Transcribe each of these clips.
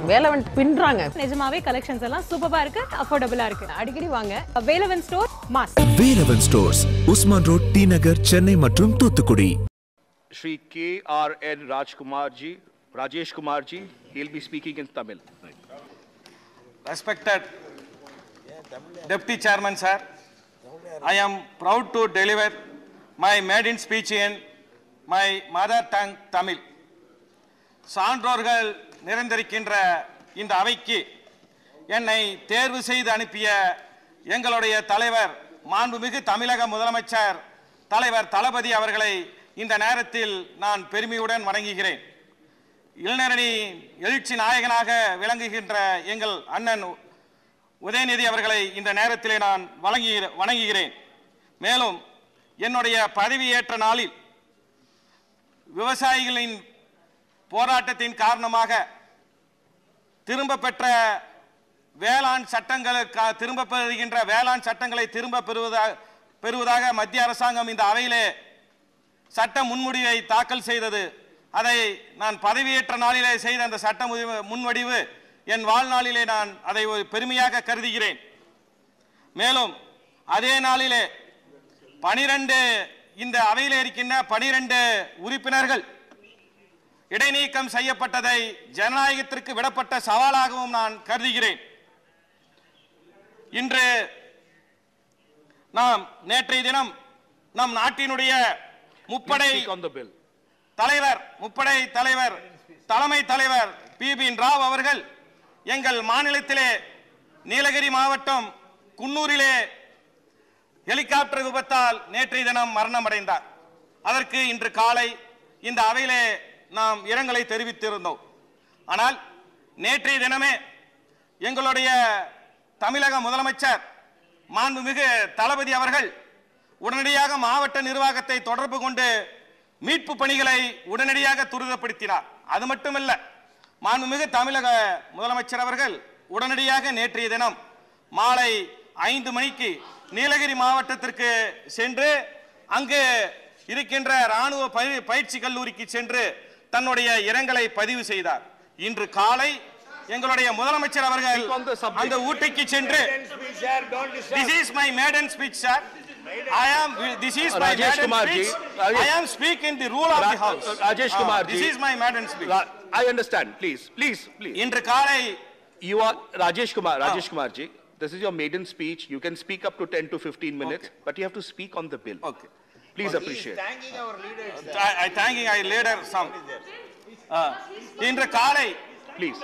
வேலவன் பின்றாங்க நிஜமாவே கலெக்ஷன்ஸ் எல்லாம் சூப்பரா இருக்கு அஃபோர்டபுளா இருக்கு அடிக்கடி வாங்க Velavan store mass Velavan stores Usman road T Nagar Chennai மற்றும் Thoothukudi Shri K.R.N. Rajkumar ji, Rajesh Kumar ji, he'll be speaking in Tamil. Respected Deputy Chairman, sir, I am proud to deliver my maiden speech in my mother tongue Tamil. சான்றோர்கள் நிறைந்திருக்கின்ற இந்த அவைக்கு என்னை தேர்வு செய்து அனுப்பிய எங்களுடைய தலைவர் மாண்புமிகு தமிழக முதலமைச்சர் தலைவர் தளபதி அவர்களை இந்த நேரத்தில் நான் பெருமையுடன் வணங்குகிறேன் இளைஞரணி எழுச்சி நாயகனாக விளங்குகின்ற எங்கள் அண்ணன் உதயநிதி அவர்களை இந்த நேரத்திலே நான் வழங்கி வணங்குகிறேன் மேலும் என்னுடைய பதவியேற்ற நாளில் விவசாயிகளின் போராட்டத்தின் காரணமாக திரும்ப பெற்ற வேளாண் சட்டங்களுக்கு திரும்ப பெறுகின்ற வேளாண் சட்டங்களை திரும்ப பெறுவதாக பெறுவதாக மத்திய அரசாங்கம் இந்த அவையிலே சட்ட முன்முடிவை தாக்கல் செய்தது அதை நான் பதவியேற்ற நாளிலே செய்த அந்த சட்ட முதி- முன்வடிவு என் வாழ்நாளிலே நான் அதை ஒரு பெருமையாக கருதுகிறேன் மேலும் அதே நாளிலே பனிரெண்டு இந்த அவையில் இருக்கின்ற பனிரெண்டு உறுப்பினர்கள் இடைநீக்கம் செய்யப்பட்டதை ஜனநாயகத்திற்கு விடப்பட்ட சவாலாகவும் நான் கருதுகிறேன் இன்று நாம் நேற்றைய தினம் நம் நாட்டினுடைய முப்படை Speak on the bill. தலைவர் முப்படை தலைவர் தலைமை தலைவர் பி பின் ராவ் அவர்கள் எங்கள் மாநிலத்திலே நீலகிரி மாவட்டம் குன்னூரிலே ஹெலிகாப்டர் விபத்தால் நேற்றைய தினம் மரணம் அடைந்தார் அதற்கு இன்று காலை இந்த அவையிலே நாம் இரங்கலை தெரிவித்திருந்தோம் ஆனால் நேற்றைய தினமே எங்களுடைய தமிழக முதலமைச்சர் மாண்புமிகு தளபதி அவர்கள் உடனடியாக மாவட்ட நிர்வாகத்தை தொடர்பு கொண்டு மீட்பு பணிகளை உடனடியாக துரிதப்படுத்தினார் அது மட்டுமல்ல மாண்புமிகு தமிழக முதலமைச்சர் அவர்கள் உடனடியாக நேற்றைய தினம் மாலை ஐந்து மணிக்கு நீலகிரி மாவட்டத்திற்கு சென்று அங்கு இருக்கின்ற ராணுவ பயிர்- பயிற்சி கல்லூரிக்கு சென்று தன்னுடைய இரங்கலை பதிவு செய்தார் இன்று காலை எங்களுடைய முதலமைச்சர் அவர்கள் Speak on the subject. அந்த ஊட்டிக்கு சென்று This is my maiden speech, sir. I am. This is my Rajesh maiden Kumar ji, speech. Rajesh- I am speaking the rule of the Ra- house. Rajesh Ah, Kumar This ji. is my maiden speech. Ra- I understand, please, please, please. இன்று காலை You are Rajesh Kumar, Rajesh Kumar ji. This is your maiden speech. You can speak up to 10 to 15 minutes, Okay. but you have to speak on the bill. Okay. Please appreciate. I, I thanking I later some. Ah, இன்று காலை Please.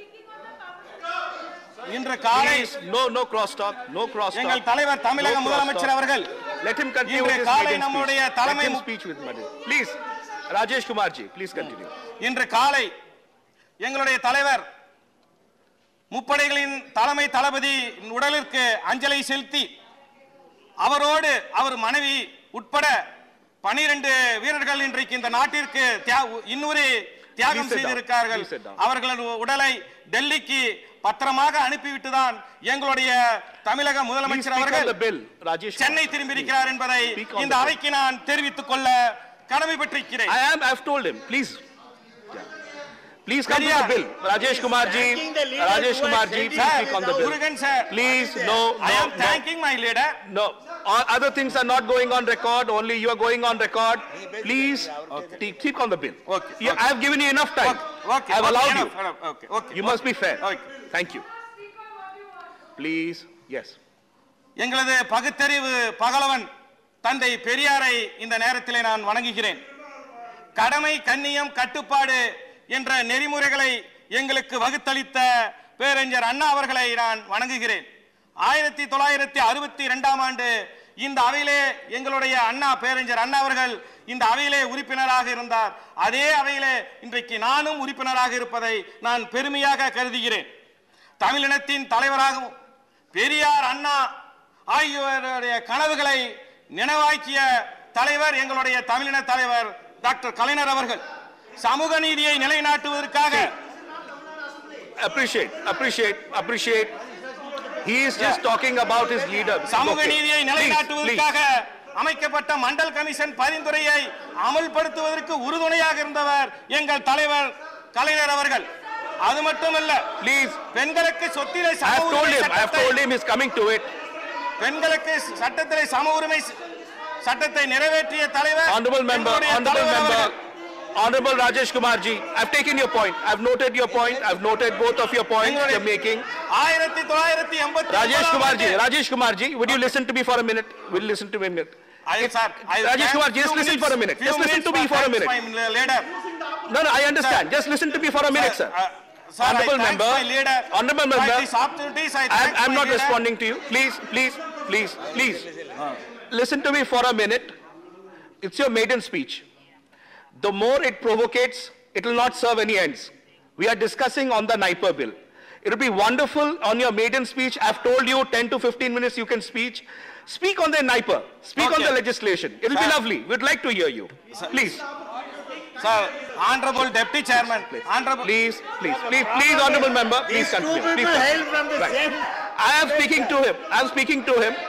இன்று காலை Please, no, no crosstalk, no எங்கள் crosstalk. தலைவர் தமிழக No முதலமைச்சர் crosstalk. அவர்கள் Let him continue இன்று with his காலை maiden நம்முடைய speech. Let தலைமை him மு- speech with maiden. Please, Rajesh Kumar ji, please continue. இன்று காலை எங்களுடைய தலைவர் முப்படைகளின் தலைமை தளபதி உடலிற்கு அஞ்சலி செலுத்தி அவரோடு அவர் மனைவி உட்பட பனிரெண்டு வீரர்கள் இன்றைக்கு இந்த நாட்டிற்கு தியா- இன்னொரு தியாகம் Please sit down. செய்திருக்கிறார்கள் Please sit down. அவர்களது உடலை டெல்லிக்கு பத்திரமாக அனுப்பிவிட்டுதான் எங்களுடைய தமிழக Please முதலமைச்சர் speak on அவர்கள் the bill, Rajesh. Kumar. Chennai திரும்பியிருக்கிறார் என்பதை Speak on இந்த the bill. அவைக்கு நான் தெரிவித்துக் கொள்ள கடமைப்பட்டிருக்கிறேன் I am, I've told him, please. Yeah. Please come to the Periyar. bill. Rajesh Kumar ji, Rajesh Kumar ji, please Sir, speak on the bill. Murugan sir, Please, no, I no, am no, thanking my leader. no. All Other things are not going on record, only you are going on record. Please, te- keep on the bill. Okay, You- okay. I have given you enough time. Okay, okay, I have okay, allowed enough, you. enough, Okay, okay. You must be fair. Okay. Thank you. Please, yes. எங்களது பகுத்தறிவு பகலவன் தந்தை பெரியாரை இந்த நேரத்திலே நான் வணங்குகிறேன் கடமை கண்ணியம் கட்டுப்பாடு என்ற நெறிமுறைகளை எங்களுக்கு வகுத்தளித்த பேரறிஞர் அண்ணா அவர்களை நான் வணங்குகிறேன் ஆயிரத்தி தொள்ளாயிரத்தி அறுபத்தி இரண்டாம் ஆண்டு இந்த அவையிலே எங்களுடைய அண்ணா பேரறிஞர் அண்ணா அவர்கள் இந்த அவையிலே உறுப்பினராக இருந்தார் அதே அவையிலே இன்றைக்கு நானும் உறுப்பினராக இருப்பதை நான் பெருமையாக கருதுகிறேன் தமிழினத்தின் தலைவராகவும் பெரியார் அண்ணா ஆகியோருடைய கனவுகளை நினைவாக்கிய தலைவர் எங்களுடைய தமிழின தலைவர் டாக்டர் கலைஞர் அவர்கள் சமூக நீதியை நிலைநாட்டுவதற்காக Appreciate, appreciate, appreciate. He is just talking about his leader. சமூக Okay. நீதியை Please, நிலைநாட்டுவதற்காக அமைக்கப்பட்ட மண்டல் கமிஷன் பரிந்துரையை அமல்படுத்துவதற்கு உறுதுணையாக இருந்தவர் எங்கள் தலைவர் கலைஞர் அவர்கள் அது மட்டுமல்ல Please. பெண்களுக்கு சொத்திலே I சம have told உரிமை him. I have சட்டத்தை told him he's coming to it. பெண்களுக்கு சட்டத்திலே சம உரிமை ச- சட்டத்தை நிறைவேற்றிய தலைவர் Honorable member, எங்களுடைய honorable தலைவர் member, அவர்கள். honorable Rajesh Kumar ji, I've taken your point. I've noted your point. I've noted both of your points எங்களுடைய you're making. ஆயிரத்தி தொள்ளாயிரத்தி எண்பத்தி Rajesh Kumar ji, ஒன்பதாம் Rajesh Kumar ji, would you listen to me for a minute? Will you listen to me a minute? I- sir, I Rajesh thank Kumar, just few listen minutes- for a minute. few Just listen to minutes me for a thanks minute. my leader. No, no, I understand. Just listen to me for a minute, sir. Uh, sir, I Honorable thanks member, my leader honorable for member, these opportunities. I I'm, thanks I'm my not leader. responding to you. Please, please, please, please. Listen to me for a minute. It's your maiden speech. The more it provocates, it will not serve any ends. We are discussing on the NIPER bill. It will be wonderful on your maiden speech. I've told you 10 to 15 minutes you can speech. Speak on the NIPER. Speak on Okay. the legislation. It will be Sir. lovely. We'd like to hear you. Please, Sir, honorable deputy chairman, honorable. please, please, please, please, honorable member, please These two continue. Please people continue. hail from the Right. same. I am speaking to him. I am speaking to him.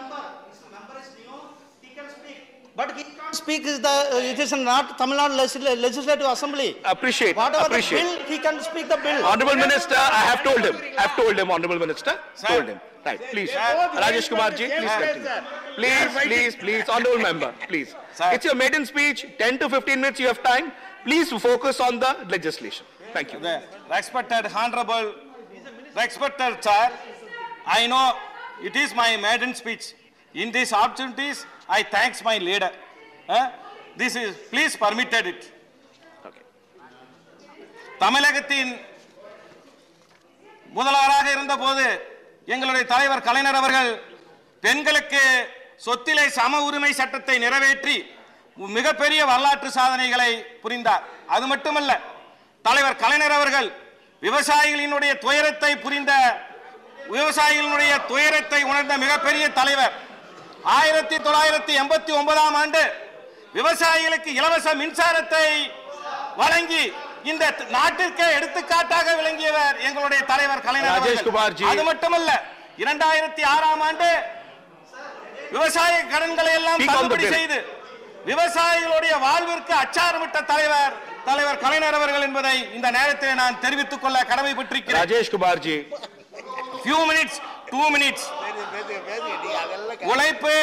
But he can't speak is the, uh, it is not Tamil Nadu Legisl- Legislative Assembly. Appreciate, Whatever the appreciate. bill, he can speak the bill. Honorable Minister, I have told him. I have told him, Honorable Minister. Sir. Told him. Right, please. both Rajesh hail Kumar from ji, the same please state, continue. sir. Please, please, please, Honorable Member, please. Sir. It's your maiden speech, 10 to 15 minutes you have time. Please focus on the legislation. Thank you. The respected honorable, respected sir, I know it is my maiden speech. In these opportunities, I thanks my leader. Huh? This is, please permitted it. Okay. தமிழகத்தின் முதல்வராக இருந்தபோது எங்களுடைய தலைவர் கலைஞர் அவர்கள் பெண்களுக்கு சொத்திலே சம உரிமை சட்டத்தை நிறைவேற்றி மிகப்பெரிய வரலாற்று சாதனைகளை புரிந்தார் அது மட்டுமல்ல தலைவர் கலைஞர் அவர்கள் விவசாயிகளினுடைய துயரத்தை புரிந்த விவசாயிகளுடைய துயரத்தை உணர்ந்த மிகப்பெரிய தலைவர் ஆயிரத்தி தொள்ளாயிரத்தி எண்பத்தி ஒன்பதாம் ஆண்டு விவசாயிகளுக்கு இலவச மின்சாரத்தை வழங்கி இந்த நாட்டிற்கே எடுத்துக்காட்டாக விளங்கியவர் எங்களுடைய தலைவர் கலைஞர் ராஜேஷ் அவர்கள். குமார் ஜி. அது மட்டுமல்ல இரண்டாயிரத்தி ஆறாம் ஆண்டு விவசாய கடன்களை எல்லாம் Speak on the தள்ளுபடி bill. செய்து விவசாயிகளுடைய வாழ்விற்கு அச்சாரமிட்ட தலைவர் தலைவர் கலைஞர் அவர்கள் என்பதை இந்த நேரத்தில் நான் தெரிவித்துக் கொள்ள கடமைப்பட்டிருக்கிறேன் Rajesh Kumar ji, few minutes two minutes உழைப்பு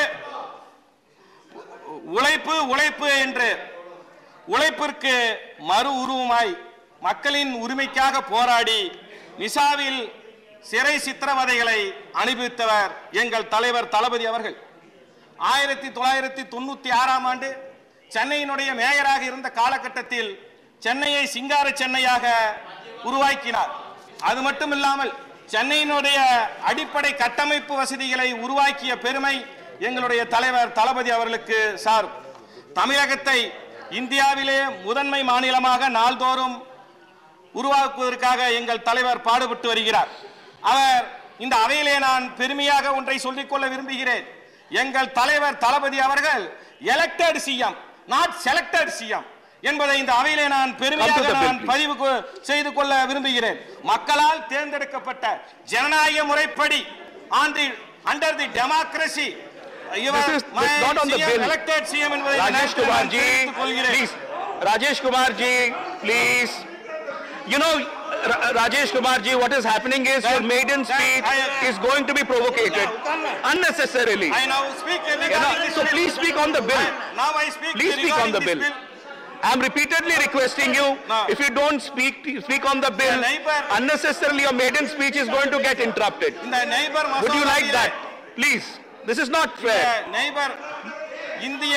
உழைப்பு உழைப்பு என்று உழைப்பிற்கு மறு உருவமாய் மக்களின் உரிமைக்காக போராடி நிசாவில் சிறை சித்திரவதைகளை அனுபவித்தவர் எங்கள் தலைவர் தளபதி அவர்கள் ஆயிரத்தி தொள்ளாயிரத்தி தொண்ணூத்தி ஆறாம் ஆண்டு சென்னையினுடைய மேயராக இருந்த காலகட்டத்தில் சென்னையை சிங்கார சென்னையாக உருவாக்கினார் அது மட்டுமில்லாமல் சென்னையினுடைய அடிப்படை கட்டமைப்பு வசதிகளை உருவாக்கிய பெருமை எங்களுடைய தலைவர் தளபதி அவர்களுக்கு சார் தமிழகத்தை இந்தியாவிலே முதன்மை மாநிலமாக நாள்தோறும் உருவாக்குவதற்காக எங்கள் தலைவர் பாடுபட்டு வருகிறார் அவர் இந்த அவையிலே நான் பெருமையாக ஒன்றை சொல்லிக்கொள்ள விரும்புகிறேன் எங்கள் தலைவர் தளபதி அவர்கள் elected CM not selected CM என்பதை இந்த அவையிலே நான் பெருமையாக Come to the bill, நான் please. பதிவு கொ- செய்து கொள்ள விரும்புகிறேன் மக்களால் தேர்ந்தெடுக்கப்பட்ட ஜனநாயக முறைப்படி ஆண்டு under the democracy this is this is not on the bill. Elected CM என்பதை இந்த Rajesh நேரத்தில் Kumar நான் ji, தெரிவித்துக் கொள்கிறேன் please. Rajesh Kumar ji, please. You know, Ra- Rajesh Kumar ji, what is happening is your Sir, maiden sir, speech I- is going to be provocated unnecessarily. I now speak regarding Yeah, this so bill. please speak on the bill. I- Now I speak Please speak on regarding the this bill. I'm repeatedly requesting you, No. if you don't speak, speak on the bill, The neighbor- unnecessarily your maiden speech is going to get interrupted. இந்த neighbour Would you like that? Please, this is not fair. Neighbour இந்திய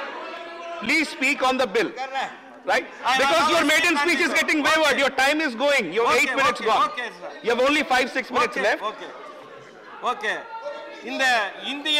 Please speak on the bill. Right? I- Because I- your I- maiden I- speech is I- getting okay. wavered, your time is going, your Okay, eight minutes okay, gone. okay, sir. You have only five, six minutes left. Okay okay இந்த இந்திய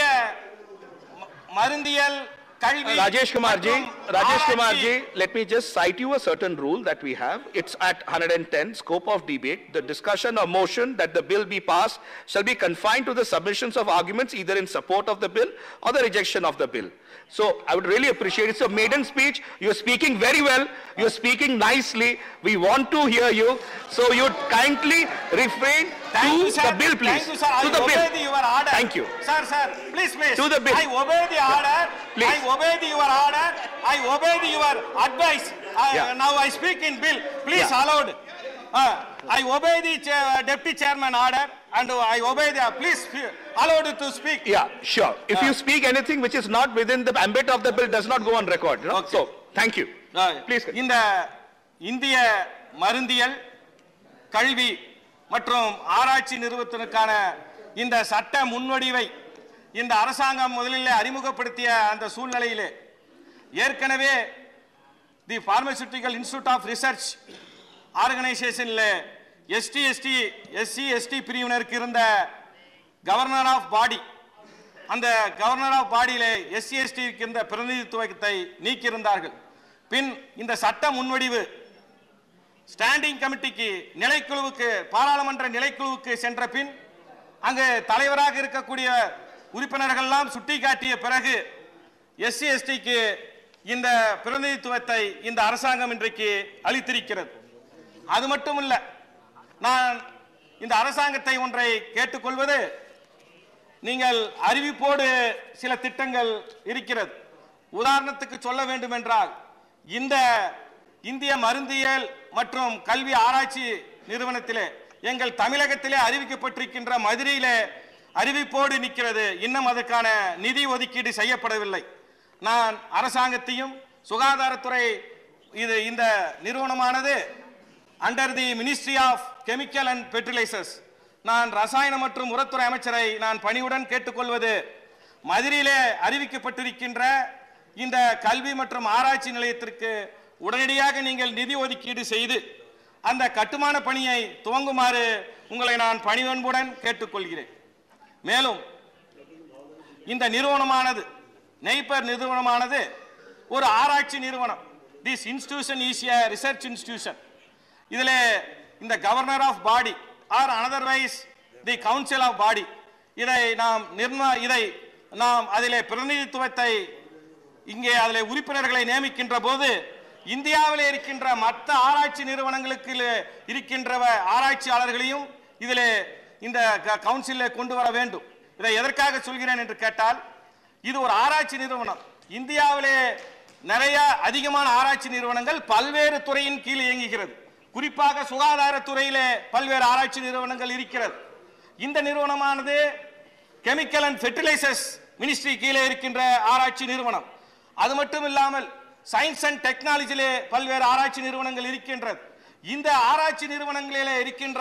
ம- மருந்தியல் கல்வி Rajesh Kumar ji, மற்றும் Rajesh Kumar ஆராய்ச்சி ji, let me just cite you a certain rule that we have. It's at 110, scope of debate. The discussion or motion that the bill be passed shall be confined to the submissions of arguments either in support of the bill or the rejection of the bill. So I would really appreciate, it's a maiden speech. You're speaking very well. You're speaking nicely. We want to hear you. So you kindly refrain Thank you, to sir. the bill, please. Thank you, sir. To I the obey bill. the your order. Thank you. Sir, sir, please, please. To the bill. I obey the order. Please. I obey the your order. I obey the your advice. I, Yeah. Now I speak in bill. Please Yeah. allowed. Uh, I obey the cha- deputy chairman order and I obey the, please allow it to speak. Yeah, sure. If you speak anything which is not within the ambit of the bill does not go on record, you know? Okay. So, thank you. Uh, Please. இந்த இந்திய மருந்தியல் கல்வி மற்றும் ஆராய்ச்சி நிறுவனத்திற்கான இந்த சட்ட முன்வடிவை இந்த அரசாங்கம் முதலில் அறிமுகப்படுத்திய அந்த சூழ்நிலையிலே ஏற்கனவே the pharmaceutical institute of research ஆர்கனைசேஷனில் எஸ்டி எஸ்டி எஸ்சி எஸ்டி பிரிவினருக்கு இருந்த கவர்னர் ஆஃப் பாடி அந்த கவர்னர் ஆஃப் பாடியிலே எஸ்சி எஸ்டிக்கு இருந்த பிரதிநிதித்துவத்தை நீக்கியிருந்தார்கள் பின் இந்த சட்ட முன்வடிவு ஸ்டாண்டிங் கமிட்டிக்கு நிலைக்குழுவுக்கு பாராளுமன்ற நிலைக்குழுவுக்கு சென்ற பின் அங்கு தலைவராக இருக்கக்கூடிய உறுப்பினர்கள்லாம் சுட்டிக்காட்டிய பிறகு எஸ்சி எஸ்டிக்கு இந்த பிரதிநிதித்துவத்தை இந்த அரசாங்கம் இன்றைக்கு அளித்திருக்கிறது அது மட்டும் இல்ல நான் இந்த அரசாங்கத்தை ஒன்றை கேட்டுக்கொள்வது நீங்கள் அறிவிப்போடு சில திட்டங்கள் இருக்கிறது உதாரணத்துக்கு சொல்ல வேண்டும் என்றால் இந்த இந்திய மருந்தியல் மற்றும் கல்வி ஆராய்ச்சி நிறுவனத்திலே எங்கள் தமிழகத்திலே அறிவிக்கப்பட்டிருக்கின்ற மதுரையிலே அறிவிப்போடு நிற்கிறது இன்னும் அதற்கான நிதி ஒதுக்கீடு செய்யப்படவில்லை நான் அரசாங்கத்தையும் சுகாதாரத்துறை இது இந்த நிறுவனமானது under the ministry of chemical and fertilisers நான் ரசாயன மற்றும் உரத்துறை அமைச்சரை நான் பணிவுடன் கேட்டுக்கொள்வது மதுரையிலே அறிவிக்கப்பட்டிருக்கின்ற இந்த கல்வி மற்றும் ஆராய்ச்சி நிலையத்திற்கு உடனடியாக நீங்கள் நிதி ஒதுக்கீடு செய்து அந்த கட்டுமான பணியை துவங்குமாறு உங்களை நான் பணிவன்புடன் கேட்டுக்கொள்கிறேன் மேலும் இந்த நிறுவனமானது நெய்பர் நிறுவனமானது ஒரு ஆராய்ச்சி நிறுவனம் this institution is a research institution இதில் இந்த governor of body or otherwise the council of body இதை நாம் நிர்ண இதை நாம் அதிலே பிரதிநிதித்துவத்தை இங்கே அதில் உறுப்பினர்களை நியமிக்கின்ற போது இந்தியாவில் இருக்கின்ற மற்ற ஆராய்ச்சி நிறுவனங்களுக்கு இருக்கின்ற ஆராய்ச்சியாளர்களையும் இதிலே இந்த க- கவுன்சிலில் கொண்டு வர வேண்டும் இதை எதற்காக சொல்கிறேன் என்று கேட்டால் இது ஒரு ஆராய்ச்சி நிறுவனம் இந்தியாவிலே நிறைய அதிகமான ஆராய்ச்சி நிறுவனங்கள் பல்வேறு துறையின் கீழ் இயங்குகிறது குறிப்பாக சுகாதாரத்துறையிலே பல்வேறு ஆராய்ச்சி நிறுவனங்கள் இருக்கிறது இந்த நிறுவனமானது கெமிக்கல் அண்ட் ஃபெர்டிலைசர்ஸ் மினிஸ்ட்ரி கீழே இருக்கின்ற ஆராய்ச்சி நிறுவனம் அது மட்டும் இல்லாமல் சயின்ஸ் அண்ட் டெக்னாலஜியிலே பல்வேறு ஆராய்ச்சி நிறுவனங்கள் இருக்கின்றது இந்த ஆராய்ச்சி நிறுவனங்களிலே இருக்கின்ற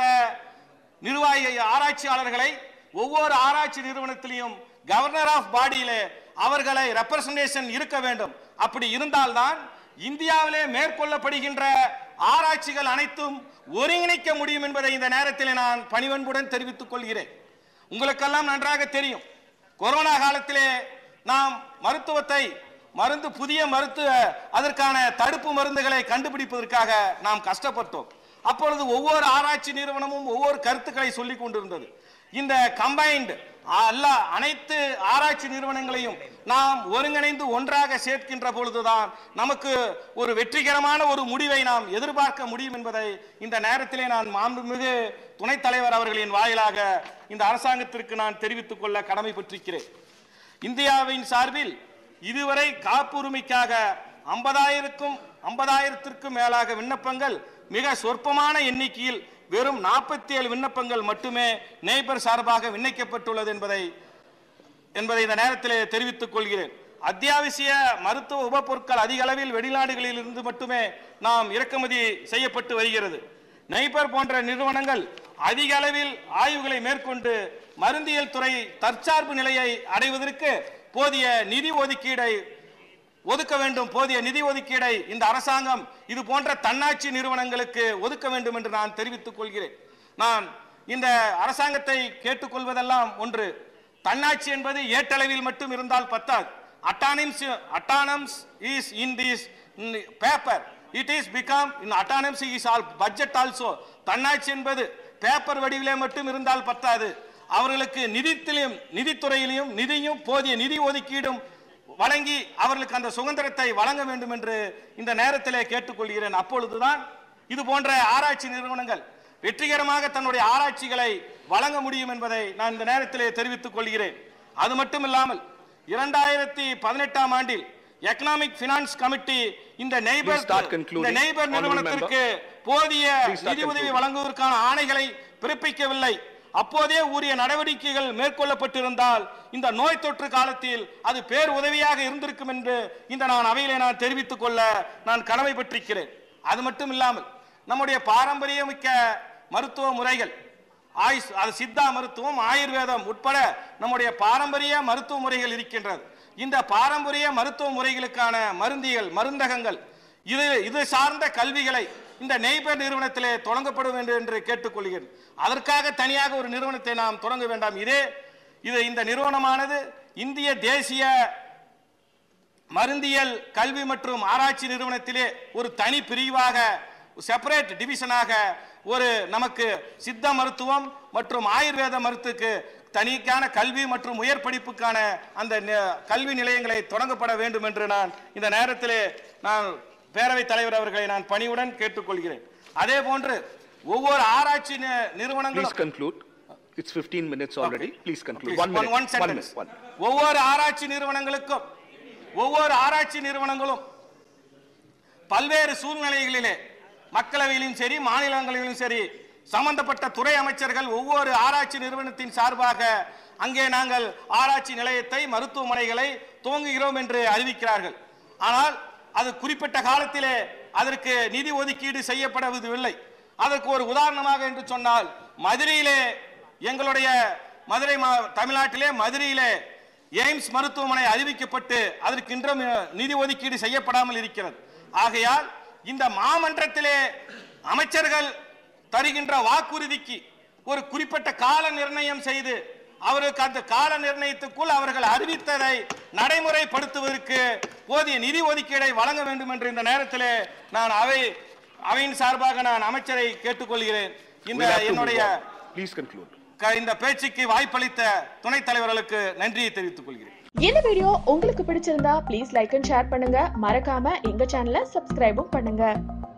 நிர்வாகி ஆராய்ச்சியாளர்களை ஒவ்வொரு ஆராய்ச்சி நிறுவனத்திலையும் கவர்னர் ஆஃப் பாடியிலே அவர்களை ரெப்ரசன்டேஷன் இருக்க வேண்டும் அப்படி இருந்தால்தான் இந்தியாவிலே மேற்கொள்ளப்படுகின்ற ஆராய்ச்சிகள் அனைத்தும் ஒருங்கிணைக்க முடியும் என்பதை இந்த நேரத்தில் நான் பணிவன்புடன் தெரிவித்துக் கொள்கிறேன் உங்களுக்கெல்லாம் நன்றாக தெரியும் கொரோனா காலத்திலே நாம் மருத்துவத்தை மருந்து புதிய மருத்துவ அதற்கான தடுப்பு மருந்துகளை கண்டுபிடிப்பதற்காக நாம் கஷ்டப்பட்டோம் அப்பொழுது ஒவ்வொரு ஆராய்ச்சி நிறுவனமும் ஒவ்வொரு கருத்துக்களை சொல்லிக் கொண்டிருந்தது இந்த கம்பைன்டு அல்ல அனைத்து ஆராய்ச்சி நிறுவனங்களையும் நாம் ஒருங்கிணைந்து ஒன்றாக சேர்க்கின்ற பொழுதுதான் நமக்கு ஒரு வெற்றிகரமான ஒரு முடிவை நாம் எதிர்பார்க்க முடியும் என்பதை இந்த நேரத்திலே நான் மாண்புமிகு துணைத் தலைவர் அவர்களின் வாயிலாக இந்த அரசாங்கத்திற்கு நான் தெரிவித்துக் கொள்ள கடமைப்பட்டிருக்கிறேன் இந்தியாவின் சார்பில் இதுவரை காப்புரிமைக்காக ஐம்பதாயிரக்கும் ஐம்பதாயிரத்திற்கும் மேலாக விண்ணப்பங்கள் மிக சொற்பமான எண்ணிக்கையில் வெறும் நாற்பத்தி ஏழு விண்ணப்பங்கள் மட்டுமே நெய்பர் சார்பாக விண்ணப்பிக்கப்பட்டுள்ளது என்பதை என்பதை இந்த நேரத்தில் தெரிவித்துக் கொள்கிறேன் அத்தியாவசிய மருத்துவ உபப்பொருட்கள் அதிக அளவில் வெளிநாடுகளில் இருந்து மட்டுமே நாம் இறக்குமதி செய்யப்பட்டு வருகிறது நெய்பர் போன்ற நிறுவனங்கள் அதிக அளவில் ஆய்வுகளை மேற்கொண்டு மருந்தியல் துறை தற்சார்பு நிலையை அடைவதற்கு போதிய நிதி ஒதுக்கீடை ஒதுக்க வேண்டும் போதிய நிதி ஒதுக்கீடை இந்த அரசாங்கம் இது போன்ற தன்னாட்சி நிறுவனங்களுக்கு ஒதுக்க வேண்டும் என்று நான் தெரிவித்துக் கொள்கிறேன் நான் இந்த அரசாங்கத்தை கேட்டுக்கொள்வதெல்லாம் ஒன்று தன்னாட்சி என்பது ஏட்டளவில் மட்டும் இருந்தால் பத்தாது autonomous autonomous is in this paper it is become in autonomous is all budget also தன்னாட்சி என்பது பேப்பர் வடிவிலே மட்டும் இருந்தால் பத்தாது அவர்களுக்கு நிதித்திலும் நிதித்துறையிலும் நிதியும் போதிய நிதி ஒதுக்கீடும் வழங்கி அவர்களுக்கு அந்த சுதந்திரத்தை வழங்க வேண்டும் என்று இந்த நேரத்திலே கேட்டுக்கொள்கிறேன் அப்பொழுதுதான் இது போன்ற ஆராய்ச்சி நிறுவனங்கள் வெற்றிகரமாக தன்னுடைய ஆராய்ச்சிகளை வழங்க முடியும் என்பதை நான் இந்த நேரத்திலே தெரிவித்துக் கொள்கிறேன் அது மட்டும் இல்லாமல் இரண்டாயிரத்தி பதினெட்டாம் ஆண்டில் எக்கனாமிக் பினான்ஸ் கமிட்டி இந்த நெய்பர் Please start concluding, இந்த நெய்பர் honorable நிறுவனத்திற்கு போதிய Please start நிதி உதவி concluding. வழங்குவதற்கான ஆணைகளை பிறப்பிக்கவில்லை அப்போதே உரிய நடவடிக்கைகள் மேற்கொள்ளப்பட்டிருந்தால் இந்த நோய் தொற்று காலத்தில் அது பேர் உதவியாக இருந்திருக்கும் என்று இந்த நான் அவையிலே நான் தெரிவித்துக் கொள்ள நான் கடமைப்பட்டிருக்கிறேன் அது மட்டும் இல்லாமல் நம்முடைய பாரம்பரியமிக்க மருத்துவ முறைகள் ஆயுஷ் அது சித்தா மருத்துவம் ஆயுர்வேதம் உட்பட நம்முடைய பாரம்பரிய மருத்துவ முறைகள் இருக்கின்றது இந்த பாரம்பரிய மருத்துவ முறைகளுக்கான மருந்தியல் மருந்தகங்கள் இது இது சார்ந்த கல்விகளை இந்த நெய்பர் நிறுவனத்திலே தொடங்கப்பட வேண்டும் என்று கேட்டுக்கொள்கிறேன் அதற்காக தனியாக ஒரு நிறுவனத்தை நாம் தொடங்க வேண்டாம் இதே இது இந்த நிறுவனமானது இந்திய தேசிய மருந்தியல் கல்வி மற்றும் ஆராய்ச்சி நிறுவனத்திலே ஒரு தனி பிரிவாக செப்பரேட் டிவிஷனாக ஒரு நமக்கு சித்த மருத்துவம் மற்றும் ஆயுர்வேத மருத்துக்கு தனிக்கான கல்வி மற்றும் உயர் படிப்புக்கான அந்த நி- கல்வி நிலையங்களை தொடங்கப்பட வேண்டும் என்று நான் இந்த நேரத்திலே நான் பேரவைத் தலைவர் அவர்களை நான் பணிவுடன் கேட்டுக்கொள்கிறேன் அதே போன்று ஒவ்வொரு ஆராய்ச்சி நி- Please நிறுவனங்களும் conclude. It's 15 minutes already. Please conclude. Please, One minute. one sentence. minute. One. ஒவ்வொரு ஆராய்ச்சி நிறுவனங்களுக்கும் ஒவ்வொரு ஆராய்ச்சி நிறுவனங்களும் பல்வேறு சூழ்நிலைகளிலே மக்களவையிலும் சரி மாநிலங்களிலும் சரி சம்பந்தப்பட்ட துறை அமைச்சர்கள் ஒவ்வொரு ஆராய்ச்சி நிறுவனத்தின் சார்பாக அங்கே நாங்கள் ஆராய்ச்சி நிலையத்தை மருத்துவமனைகளை துவங்குகிறோம் என்று அறிவிக்கிறார்கள் ஆனால் அது குறிப்பிட்ட காலத்திலே அதற்கு நிதி ஒதுக்கீடு செய்யப்படவில்லை அதற்கு ஒரு உதாரணமாக என்று சொன்னால் மதுரையிலே எங்களுடைய மதுரை மா- தமிழ்நாட்டிலே மதுரையிலே எய்ம்ஸ் மருத்துவமனை அறிவிக்கப்பட்டு அதற்கு இன்றும் அஹ், நிதி ஒதுக்கீடு செய்யப்படாமல் இருக்கிறது ஆகையால் இந்த மாமன்றத்திலே அமைச்சர்கள் தருகின்ற வாக்குறுதிக்கு ஒரு குறிப்பிட்ட கால நிர்ணயம் செய்து அவருக்கு அந்த கால நிர்ணயத்துக்குள் அவர்கள் அறிவித்ததை நடைமுறைப்படுத்துவதற்கு போதிய நிதி ஒதுக்கீடை வழங்க வேண்டும் என்று இந்த நேரத்திலே நான் அவை அவையின் சார்பாக நான் அமைச்சரை கேட்டுக்கொள்கிறேன் இந்த We'll have to move என்னுடைய on. Please conclude. க- இந்த பேச்சுக்கு வாய்ப்பளித்த துணைத் தலைவர்களுக்கு நன்றியை தெரிவித்துக் கொள்கிறேன் இந்த வீடியோ உங்களுக்கு பிடிச்சிருந்தா ப்ளீஸ் லைக் அண்ட் ஷேர் பண்ணுங்க மறக்காம எங்க சேனலை சப்ஸ்கிரைபும் பண்ணுங்க